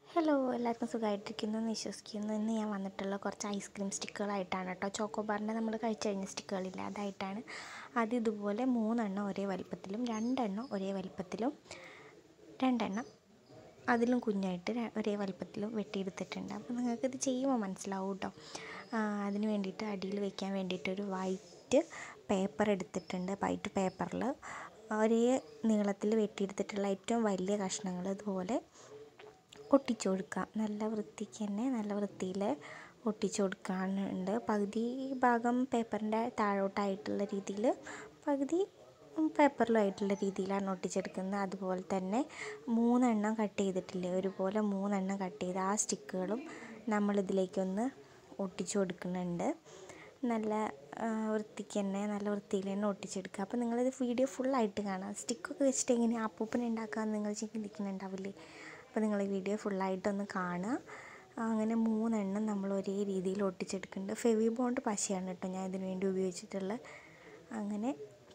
hello എല്ലാവർക്കും സുഖമായിട്ടിരിക്കുന്നു എന്ന് വിശ്വസിക്കുന്നു ഇന്ന് ഞാൻ വന്നിട്ടുള്ള കുറച്ച് ഐസ്ക്രീം സ്റ്റിക്കുകളായിട്ടാണ് കേട്ടോ ചോക്കോബാറിൻ്റെ നമ്മൾ കഴിച്ചു കഴിഞ്ഞ സ്റ്റിക്കുകളില്ല അതായിട്ടാണ് അത് ഇതുപോലെ മൂന്നെണ്ണം ഒരേ വലിപ്പത്തിലും രണ്ടെണ്ണം ഒരേ വലിപ്പത്തിലും രണ്ടെണ്ണം അതിലും കുഞ്ഞായിട്ട് ര- ഒരേ വലിപ്പത്തിലും വെട്ടിയെടുത്തിട്ടുണ്ട് അപ്പോൾ നിങ്ങൾക്ക് ഇത് ചെയ്യുമ്പോൾ മനസ്സിലാവും കേട്ടോ അതിന് വേണ്ടിയിട്ട് അടിയിൽ വെക്കാൻ വേണ്ടിയിട്ട് ഒരു വൈറ്റ് പേപ്പർ എടുത്തിട്ടുണ്ട് വൈറ്റ് പേപ്പറിൽ ഒരേ നീളത്തിൽ വെട്ടിയെടുത്തിട്ടുള്ള ഏറ്റവും വലിയ കഷ്ണങ്ങൾ ഇതുപോലെ ഒട്ടിച്ചു കൊടുക്കാം നല്ല വൃത്തിക്ക് തന്നെ നല്ല വൃത്തിയിൽ ഒട്ടിച്ചു കൊടുക്കാനുണ്ട് പകുതി ഭാഗം പേപ്പറിൻ്റെ താഴോട്ടായിട്ടുള്ള രീതിയിൽ പകുതി പേപ്പറിലായിട്ടുള്ള രീതിയിലാണ് ഒട്ടിച്ചെടുക്കുന്നത് അതുപോലെ തന്നെ മൂന്നെണ്ണം കട്ട് ചെയ്തിട്ടില്ലേ ഒരുപോലെ മൂന്നെണ്ണം കട്ട് ചെയ്ത് ആ സ്റ്റിക്കുകളും നമ്മളിതിലേക്കൊന്ന് ഒട്ടിച്ചു കൊടുക്കുന്നുണ്ട് നല്ല ആ, വൃത്തിക്ക് തന്നെ നല്ല വൃത്തിയിൽ തന്നെ ഒട്ടിച്ചെടുക്കുക അപ്പോൾ നിങ്ങളിത് വീഡിയോ ഫുള്ളായിട്ട് കാണാം സ്റ്റിക്കൊക്കെ വെച്ചിട്ട് എങ്ങനെ അപ്പൂപ്പനെ ഉണ്ടാക്കാമെന്ന് നിങ്ങൾ ചിന്തിക്കുന്നുണ്ടാവില്ലേ അപ്പോൾ നിങ്ങൾ ഈ വീഡിയോ ഫുള്ളായിട്ടൊന്ന് കാണുക അങ്ങനെ മൂന്നെണ്ണം നമ്മൾ ഒരേ രീതിയിൽ ഒട്ടിച്ചെടുക്കുന്നുണ്ട് ഫെവി ബോണ്ട് പശയാണ് കേട്ടോ ഞാൻ ഇതിന് വേണ്ടി ഉപയോഗിച്ചിട്ടുള്ളത് അങ്ങനെ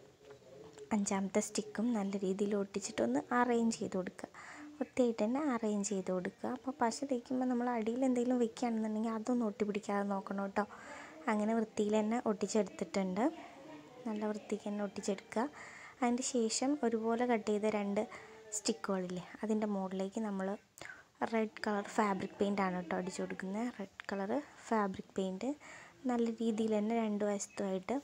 അഞ്ചാമത്തെ സ്റ്റിക്കും നല്ല രീതിയിൽ ഒട്ടിച്ചിട്ടൊന്ന് അറേഞ്ച് ചെയ്ത് കൊടുക്കുക ഒറ്റയായിട്ട് തന്നെ അറേഞ്ച് ചെയ്ത് കൊടുക്കുക അപ്പോൾ പശ തേക്കുമ്പോൾ നമ്മൾ അടിയിൽ എന്തെങ്കിലും വെക്കുകയാണെന്നുണ്ടെങ്കിൽ അതൊന്നും ഒട്ടിപ്പിടിക്കാതെ നോക്കണം കേട്ടോ അങ്ങനെ വൃത്തിയിൽ തന്നെ ഒട്ടിച്ചെടുത്തിട്ടുണ്ട് നല്ല വൃത്തിക്ക് തന്നെ ഒട്ടിച്ചെടുക്കുക അതിൻ്റെ ശേഷം ഒരുപോലെ കട്ട് ചെയ്ത രണ്ട് സ്റ്റിക്കുകളില്ലേ അതിൻ്റെ മുകളിലേക്ക് നമ്മൾ റെഡ് കളർ ഫാബ്രിക് പെയിൻ്റ് ആണ് കേട്ടോ അടിച്ചു കൊടുക്കുന്നത് റെഡ് കളർ ഫാബ്രിക് പെയിൻറ്റ് നല്ല രീതിയിൽ തന്നെ രണ്ട് വശത്തുമായിട്ട്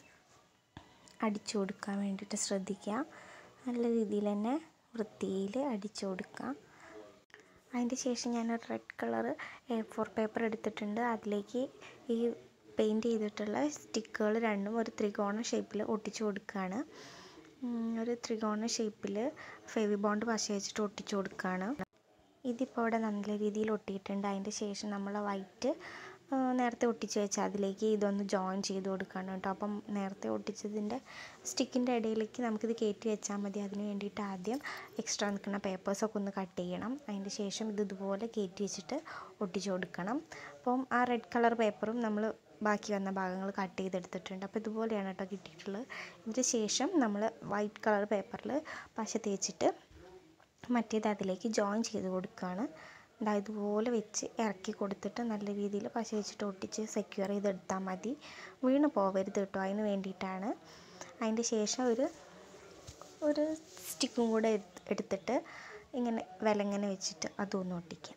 അടിച്ചു കൊടുക്കാൻ വേണ്ടിയിട്ട് ശ്രദ്ധിക്കുക നല്ല രീതിയിൽ തന്നെ വൃത്തിയിൽ അടിച്ചു കൊടുക്കുക അതിൻ്റെ ശേഷം ഞാൻ red colour A four paper എടുത്തിട്ടുണ്ട് അതിലേക്ക് ഈ പെയിൻറ്റ് ചെയ്തിട്ടുള്ള സ്റ്റിക്കുകൾ രണ്ടും ഒരു ത്രികോണ ഷേപ്പിൽ ഒട്ടിച്ചു കൊടുക്കുകയാണ് ഉം, ഒരു ത്രികോണ ഷേപ്പിൽ ഫെവി ബോണ്ട് പശ വെച്ചിട്ട് ഒട്ടിച്ചു കൊടുക്കുകയാണ് ഇതിപ്പോൾ ഇവിടെ നല്ല രീതിയിൽ ഒട്ടിയിട്ടുണ്ട് അതിൻ്റെ ശേഷം നമ്മൾ വൈറ്റ് ആ, നേരത്തെ ഒട്ടിച്ച് വെച്ച അതിലേക്ക് ഇതൊന്ന് ജോയിൻ ചെയ്ത് കൊടുക്കുകയാണ് കേട്ടോ അപ്പം നേരത്തെ ഒട്ടിച്ചതിൻ്റെ സ്റ്റിക്കിൻ്റെ ഇടയിലേക്ക് നമുക്കിത് കയറ്റി വെച്ചാൽ മതി അതിന് വേണ്ടിയിട്ട് ആദ്യം എക്സ്ട്രാ നിൽക്കുന്ന പേപ്പേഴ്സൊക്കെ ഒന്ന് കട്ട് ചെയ്യണം അതിൻ്റെ ശേഷം ഇത് ഇതുപോലെ കയറ്റി വെച്ചിട്ട് ഒട്ടിച്ച് കൊടുക്കണം അപ്പം ആ റെഡ് കളർ പേപ്പറും നമ്മൾ ബാക്കി വന്ന ഭാഗങ്ങൾ കട്ട് ചെയ്തെടുത്തിട്ടുണ്ട് അപ്പോൾ ഇതുപോലെയാണ് കേട്ടോ കിട്ടിയിട്ടുള്ളത് ഇതിന് ശേഷം നമ്മൾ വൈറ്റ് കളർ പേപ്പറിൽ പശ തേച്ചിട്ട് മറ്റേത് അതിലേക്ക് ജോയിൻ ചെയ്ത് കൊടുക്കുകയാണ് ദാ ഇതുപോലെ വെച്ച് ഇറക്കി കൊടുത്തിട്ട് നല്ല രീതിയിൽ പശ വെച്ചിട്ട് ഒട്ടിച്ച് സെക്യൂർ ചെയ്തെടുത്താൽ മതി വീണ് പോവരുത് കേട്ടോ അതിന് വേണ്ടിയിട്ടാണ് അതിൻ്റെ ശേഷം ഒരു ഒരു സ്റ്റിക്കും കൂടെ എടുത്ത് എടുത്തിട്ട് ഇങ്ങനെ വിലങ്ങനെ വെച്ചിട്ട് അതൊന്ന് ഒട്ടിക്കാം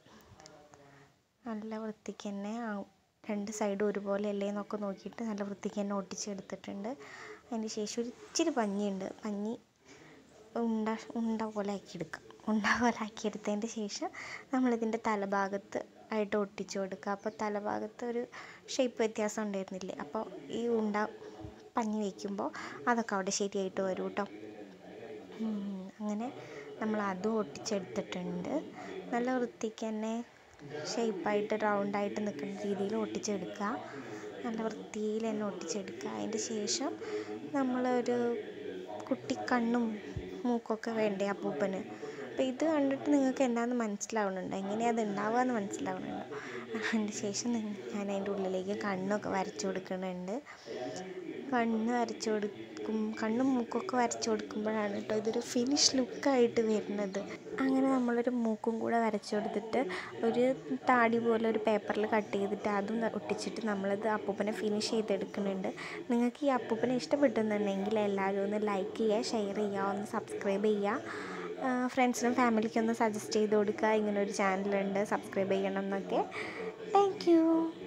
നല്ല വൃത്തിക്ക് തന്നെ ആ രണ്ട് സൈഡും ഒരുപോലെ അല്ലേ എന്നൊക്കെ നോക്കിയിട്ട് നല്ല വൃത്തിക്ക് തന്നെ ഒട്ടിച്ചെടുത്തിട്ടുണ്ട് അതിന് ശേഷം ഒരു ഇച്ചിരി പഞ്ഞിയുണ്ട് പഞ്ഞി ഉണ്ട ഉണ്ട പോലെ ആക്കിയെടുക്കാം ഉണ്ട പോലെ ആക്കിയെടുത്തതിൻ്റെ ശേഷം നമ്മളിതിൻ്റെ തലഭാഗത്ത് ആയിട്ട് ഒട്ടിച്ചു കൊടുക്കുക അപ്പോൾ തലഭാഗത്ത് ഒരു ഷേപ്പ് വ്യത്യാസം ഉണ്ടായിരുന്നില്ലേ അപ്പോൾ ഈ ഉണ്ട പഞ്ഞി വയ്ക്കുമ്പോൾ അതൊക്കെ അവിടെ ശരിയായിട്ട് വരും കേട്ടോ ഉം, അങ്ങനെ നമ്മൾ അതും ഒട്ടിച്ചെടുത്തിട്ടുണ്ട് നല്ല വൃത്തിക്ക് തന്നെ ഷേപ്പായിട്ട് റൗണ്ടായിട്ട് നിൽക്കുന്ന രീതിയിൽ ഒട്ടിച്ചെടുക്കുക നല്ല വൃത്തിയിൽ തന്നെ ഒട്ടിച്ചെടുക്കുക അതിൻ്റെ ശേഷം നമ്മളൊരു കുട്ടി കണ്ണും മൂക്കൊക്കെ വേണ്ടേ അപ്പൂപ്പന് അപ്പോൾ ഇത് കണ്ടിട്ട് നിങ്ങൾക്ക് എന്താണെന്ന് മനസ്സിലാവുന്നുണ്ടോ എങ്ങനെയാണ് അത് ഉണ്ടാവുക എന്ന് മനസ്സിലാവുന്നുണ്ടോ അതിൻ്റെ ശേഷം നിങ്ങ- ഞാൻ അതിൻ്റെ ഉള്ളിലേക്ക് കണ്ണൊക്കെ വരച്ചു കൊടുക്കുന്നുണ്ട് കണ്ണ് വരച്ചു കൊടുക്കും കണ്ണും മൂക്കൊക്കെ വരച്ചു കൊടുക്കുമ്പോഴാണ് കേട്ടോ ഇതൊരു ഫിനിഷ് ലുക്കായിട്ട് വരുന്നത് അങ്ങനെ നമ്മളൊരു മൂക്കും കൂടെ വരച്ചു കൊടുത്തിട്ട് ഒരു താടി പോലെ ഒരു പേപ്പറിൽ കട്ട് ചെയ്തിട്ട് അതും ഒട്ടിച്ചിട്ട് നമ്മളത് അപ്പൂപ്പനെ ഫിനിഷ് ചെയ്തെടുക്കുന്നുണ്ട് നിങ്ങൾക്ക് ഈ അപ്പൂപ്പനെ ഇഷ്ടപ്പെട്ടെന്നുണ്ടെങ്കിൽ എല്ലാവരും ഒന്ന് ലൈക്ക് ചെയ്യുക ഷെയർ ചെയ്യുക ഒന്ന് സബ്സ്ക്രൈബ് ചെയ്യുക ഫ്രണ്ട്സിനും ഫാമിലിക്കും ഒന്ന് സജസ്റ്റ് ചെയ്ത് കൊടുക്കുക ഇങ്ങനെ ഒരു ചാനലുണ്ട് സബ്സ്ക്രൈബ് ചെയ്യണം എന്നൊക്കെ താങ്ക് യു